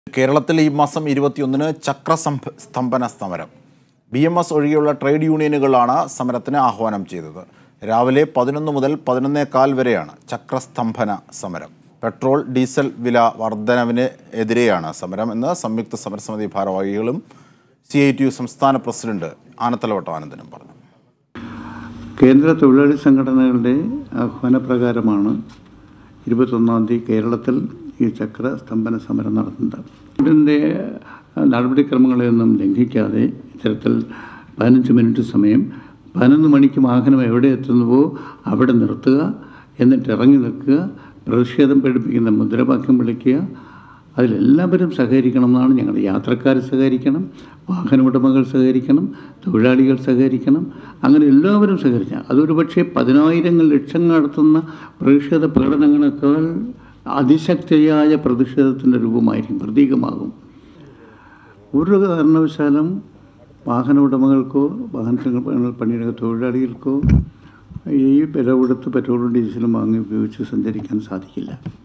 കേരളത്തിൽ ഈ മാസം ഇരുപത്തിയൊന്നിന് ചക്രസംഭ സ്തംഭന സമരം ബി എം എസ് ഒഴികെയുള്ള ട്രേഡ് യൂണിയനുകളാണ് സമരത്തിന് ആഹ്വാനം ചെയ്തത് രാവിലെ പതിനൊന്ന് മുതൽ പതിനൊന്നേകാൽ വരെയാണ് ചക്രസ്തംഭന സമരം പെട്രോൾ ഡീസൽ വില വർധനവിന് എതിരെയാണ് സമരം എന്ന് സംയുക്ത സമരസമിതി ഭാരവാഹികളും സി ഐ ടി യു സംസ്ഥാന പ്രസിഡന്റ് ആനത്തലവട്ടം ആനന്ദനും പറഞ്ഞു കേന്ദ്ര തൊഴിലാളി സംഘടനകളുടെ ആഹ്വാനപ്രകാരമാണ് ഇരുപത്തൊന്നാം തീയതി കേരളത്തിൽ ഈ ചക്ര സ്തംഭന സമരം നടത്തുന്നത് ഇതിൻ്റെ നടപടിക്രമങ്ങളെയൊന്നും ലംഘിക്കാതെ ഇത്തരത്തിൽ പതിനഞ്ച് മിനിറ്റ് സമയം പതിനൊന്ന് മണിക്ക് വാഹനം എവിടെ എത്തുന്നുവോ അവിടെ നിർത്തുക എന്നിട്ട് ഇറങ്ങി നിൽക്കുക പ്രതിഷേധം പഠിപ്പിക്കുന്ന മുദ്രാവാക്യം വിളിക്കുക അതിലെല്ലാവരും സഹകരിക്കണം എന്നാണ് ഞങ്ങളുടെ യാത്രക്കാർ സഹകരിക്കണം വാഹന ഉടമകൾ സഹകരിക്കണം തൊഴിലാളികൾ സഹകരിക്കണം അങ്ങനെ എല്ലാവരും സഹകരിക്കണം അതൊരു പക്ഷേ പതിനായിരങ്ങൾ ലക്ഷങ്ങൾ നടത്തുന്ന പ്രതിഷേധ പ്രകടനങ്ങളെക്കാൾ അതിശക്തിയായ പ്രതിഷേധത്തിൻ്റെ രൂപമായിരിക്കും പ്രതീകമാകും ഒരു കാരണവശാലും വാഹന ഉടമകൾക്കോ വാഹനത്തിൽ പണിയെടുക്കുന്ന തൊഴിലാളികൾക്കോ ഈ വില കൊടുത്ത് പെട്രോളും ഡീസലും വാങ്ങി ഉപയോഗിച്ച് സഞ്ചരിക്കാൻ സാധിക്കില്ല